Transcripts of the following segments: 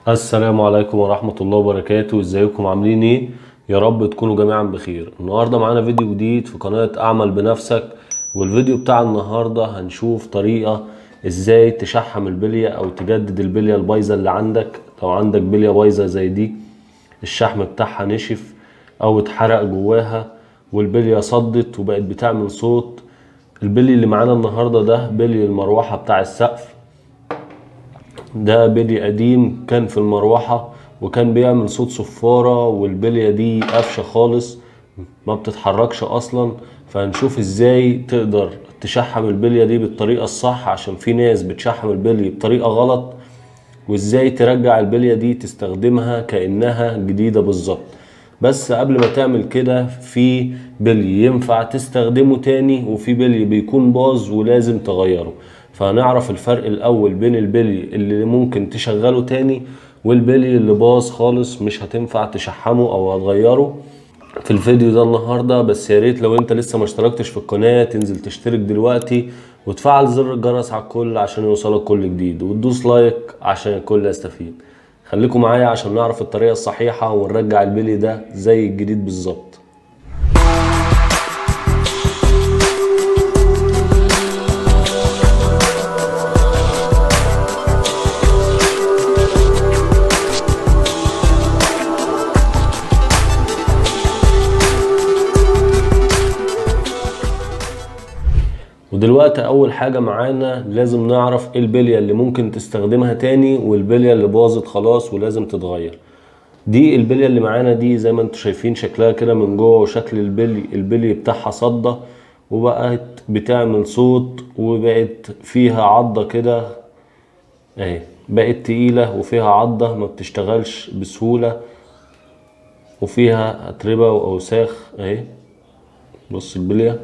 السلام عليكم ورحمة الله وبركاته ازيكم عاملين ايه يا رب تكونوا جميعا بخير النهاردة معانا فيديو جديد في قناة اعمل بنفسك والفيديو بتاع النهاردة هنشوف طريقة ازاي تشحم البلية او تجدد البلية البايظة اللي عندك لو عندك بلية بايظة زي دي الشحم بتاعها نشف او اتحرق جواها والبلية صدت وبقت بتعمل صوت البلي اللي معانا النهاردة ده بلي المروحة بتاع السقف ده بلي قديم كان في المروحة وكان بيعمل صوت صفارة والبلية دي قافشة خالص ما بتتحركش اصلا فهنشوف ازاي تقدر تشحم البلية دي بالطريقة الصح عشان في ناس بتشحم البلي بطريقة غلط وازاي ترجع البلية دي تستخدمها كأنها جديدة بالظبط بس قبل ما تعمل كده في بلي ينفع تستخدمه تاني وفي بلي بيكون باظ ولازم تغيره فهنعرف الفرق الاول بين البلي اللي ممكن تشغله تاني والبلي اللي باظ خالص مش هتنفع تشحمه او هتغيره في الفيديو ده النهارده بس يا ريت لو انت لسه ما اشتركتش في القناه تنزل تشترك دلوقتي وتفعل زر الجرس على الكل عشان يوصلك كل جديد وتدوس لايك عشان الكل يستفيد خليكم معايا عشان نعرف الطريقه الصحيحه ونرجع البلي ده زي الجديد بالظبط ودلوقتي اول حاجة معانا لازم نعرف ايه البلية اللي ممكن تستخدمها تاني والبلية اللي باظت خلاص ولازم تتغير دي البلية اللي معانا دي زي ما انتم شايفين شكلها كده من جوه وشكل البلي البلي بتاعها صدى وبقت بتعمل صوت وبقت فيها عضة كده اهي بقت تقيلة وفيها عضة ما بتشتغلش بسهولة وفيها أتربة وأوساخ اهي بص البلية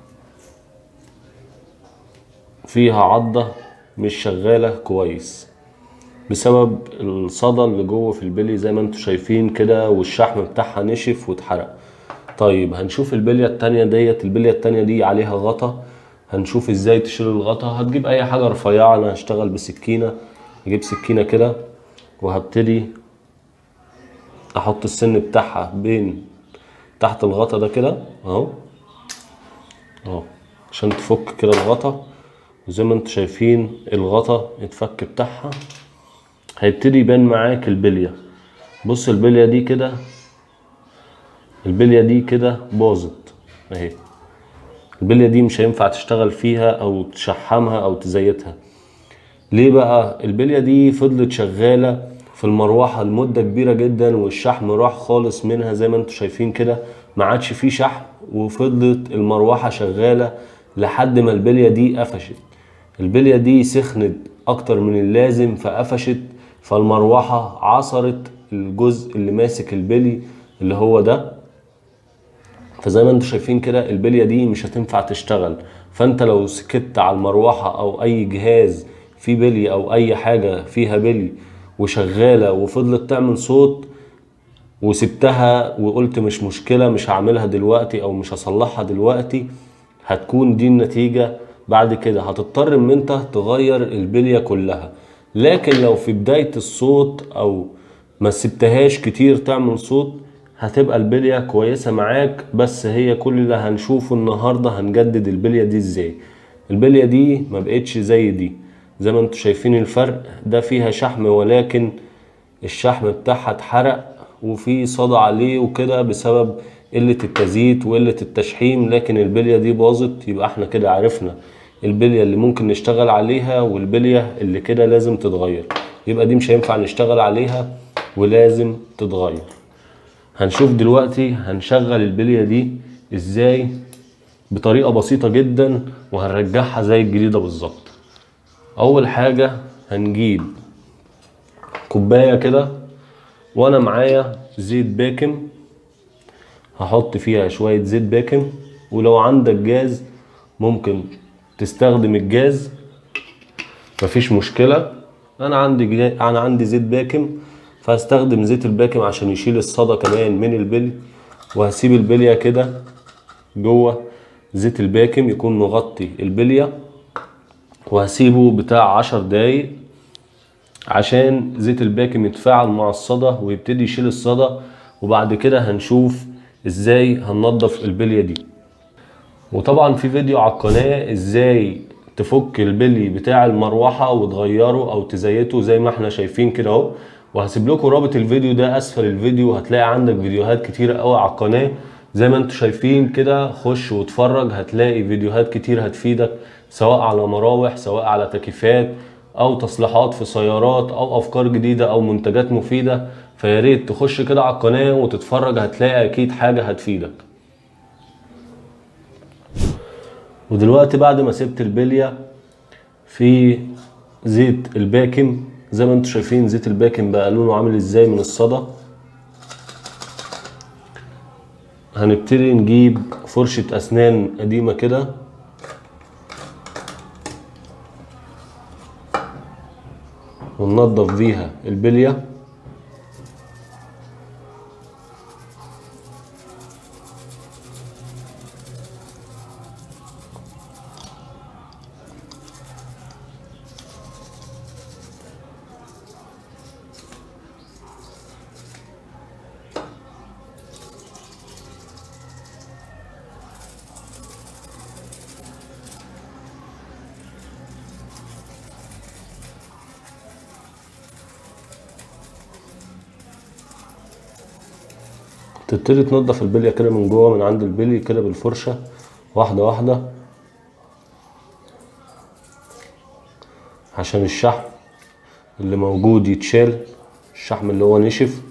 فيها عضة مش شغالة كويس بسبب الصدى اللي جوه في البلي زي ما انتم شايفين كده والشحم بتاعها نشف واتحرق طيب هنشوف البلية التانية ديت البلية التانية دي عليها غطا هنشوف ازاي تشيل الغطا هتجيب اي حاجة رفيعة انا هشتغل بسكينة اجيب سكينة كده وهبتدي احط السن بتاعها بين تحت الغطا ده كده اهو اهو عشان تفك كده الغطا وزي ما انتم شايفين الغطا اتفك بتاعها هيبتدي يبان معاك البلية بص البلية دي كده البلية دي كده باظت اهي البلية دي مش هينفع تشتغل فيها او تشحمها او تزيتها ليه بقى البلية دي فضلت شغالة في المروحة لمدة كبيرة جدا والشحم راح خالص منها زي ما انتم شايفين كده ما عادش فيه شحم وفضلت المروحة شغالة لحد ما البلية دي قفشت البلية دي سخنت اكتر من اللازم فقفشت فالمروحة عصرت الجزء اللي ماسك البلي اللي هو ده فزي ما انتم شايفين كده البلية دي مش هتنفع تشتغل فانت لو سكت على المروحة او اي جهاز فيه بلي او اي حاجة فيها بلي وشغالة وفضلت تعمل صوت وسبتها وقلت مش مشكلة مش هعملها دلوقتي او مش هصلحها دلوقتي هتكون دي النتيجة بعد كده هتضطر ان انت تغير البلية كلها لكن لو في بداية الصوت او ما سبتهاش كتير تعمل صوت هتبقى البلية كويسة معاك بس هي كل اللي هنشوفه النهاردة هنجدد البلية دي ازاي البلية دي ما بقتش زي دي زي ما انتم شايفين الفرق ده فيها شحم ولكن الشحم بتاعها اتحرق وفي صدى عليه وكده بسبب قلة التزييت وقلة التشحيم لكن البلية دي باظت يبقى احنا كده عرفنا البلية اللي ممكن نشتغل عليها والبلية اللي كده لازم تتغير يبقى دي مش هينفع نشتغل عليها ولازم تتغير هنشوف دلوقتي هنشغل البلية دي ازاي بطريقة بسيطة جدا وهنرجعها زي الجديدة بالظبط اول حاجة هنجيب كوباية كده وانا معايا زيت باكم هحط فيها شوية زيت باكم ولو عندك جاز ممكن تستخدم الجاز مفيش مشكلة انا عندي جا... انا عندي زيت باكم فهستخدم زيت الباكم عشان يشيل الصدى كمان من البلي وهسيب البلية كده جوه زيت الباكم يكون مغطي البلية وهسيبه بتاع عشر دقايق عشان زيت الباكم يتفاعل مع الصدى ويبتدي يشيل الصدى وبعد كده هنشوف ازاي هننضف البلية دي وطبعا في فيديو على القناة ازاي تفك البلي بتاع المروحة وتغيره او تزيته زي ما احنا شايفين كده اهو وهسيب لكم رابط الفيديو ده اسفل الفيديو هتلاقي عندك فيديوهات كتيرة قوي على القناة زي ما انتم شايفين كده خش واتفرج هتلاقي فيديوهات كتير هتفيدك سواء على مراوح سواء على تكييفات او تصليحات في سيارات او افكار جديدة او منتجات مفيدة فياريت تخش كده على القناة وتتفرج هتلاقي اكيد حاجة هتفيدك ودلوقتي بعد ما سبت البلية في زيت الباكم زي ما انتم شايفين زيت الباكم بقى لونه عامل ازاي من الصدى هنبتدي نجيب فرشة اسنان قديمة كده وننضف بيها البليه تبتدي تنضف البلية كده من جوه من عند البلي كده بالفرشة واحدة واحدة عشان الشحم اللي موجود يتشال الشحم اللي هو نشف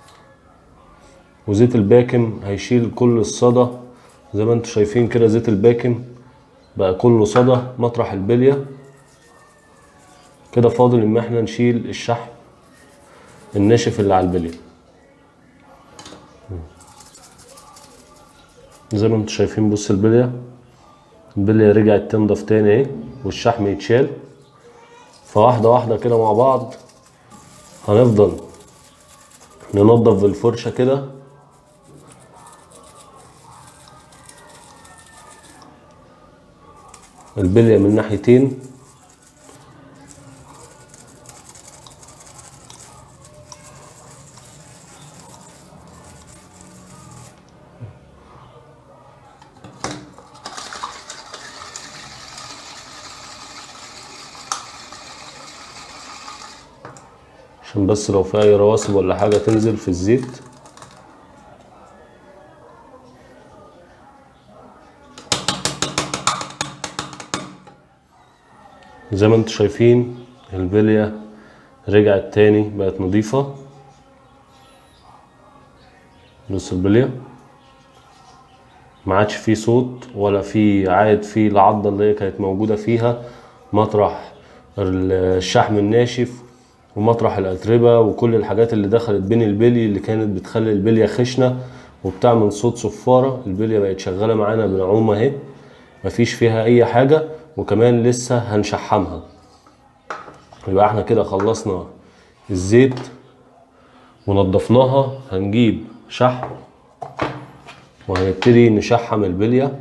وزيت الباكم هيشيل كل الصدى زي ما انتم شايفين كده زيت الباكم بقى كله صدى مطرح البلية كده فاضل ان احنا نشيل الشحم الناشف اللي على البليه زي ما انتم شايفين بص البلية البلية رجعت تنضف تاني اهي والشحم يتشال فواحدة واحدة كده مع بعض هنفضل ننضف بالفرشة كده البلية من ناحيتين عشان بس لو في اي رواسب ولا حاجة تنزل في الزيت زي ما انتم شايفين البلية رجعت تاني بقت نظيفة بص البلية ما عادش فيه صوت ولا في عاد فيه العضة اللي هي كانت موجودة فيها مطرح الشحم الناشف ومطرح الأتربة وكل الحاجات اللي دخلت بين البلي اللي كانت بتخلي البلية خشنة وبتعمل صوت صفارة البلية بقت شغالة معانا بنعومة اهي مفيش فيها أي حاجة وكمان لسه هنشحمها يبقى احنا كده خلصنا الزيت ونضفناها هنجيب شحم وهنبتدي نشحم البليه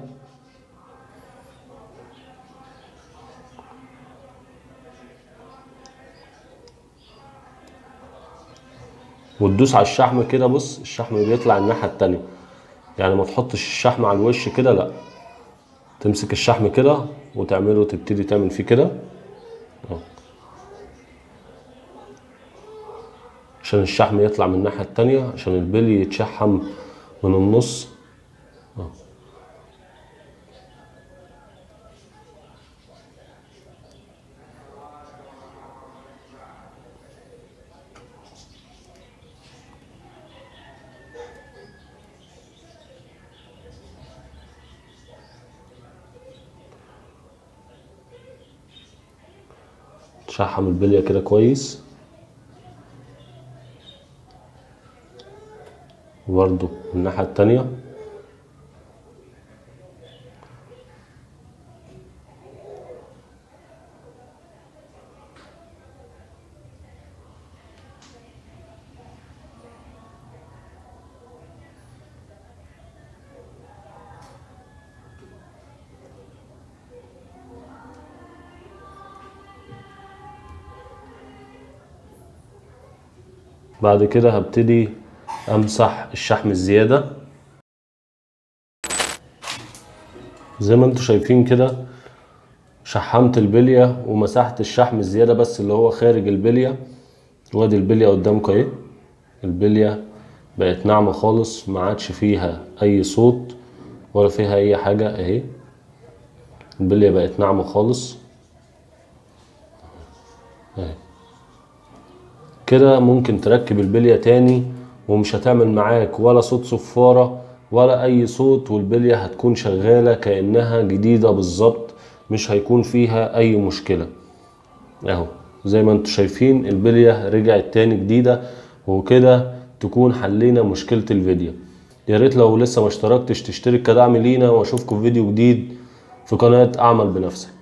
وتدوس على الشحم كده بص الشحم بيطلع الناحية التانية يعني ما تحطش الشحم على الوش كده لا تمسك الشحم كده وتعمله تبتدي تعمل فيه كده أهو. عشان الشحم يطلع من الناحية التانية عشان البلي يتشحم من النص أهو. تشحم البلية كده كويس وبرضو من الناحية التانية بعد كده هبتدي امسح الشحم الزيادة زي ما انتوا شايفين كده شحمت البلية ومسحت الشحم الزيادة بس اللي هو خارج البلية وادي البلية قدامكم اهي البلية بقت ناعمة خالص ما عادش فيها اي صوت ولا فيها اي حاجة اهي البلية بقت ناعمة خالص اهي كده ممكن تركب البلية تاني ومش هتعمل معاك ولا صوت صفارة ولا اي صوت والبلية هتكون شغالة كأنها جديدة بالظبط مش هيكون فيها اي مشكلة اهو زي ما انتوا شايفين البلية رجعت تاني جديدة وكده تكون حلينا مشكلة الفيديو يا ريت لو لسه ما اشتركتش تشترك كدعم لينا واشوفكم في فيديو جديد في قناة اعمل بنفسك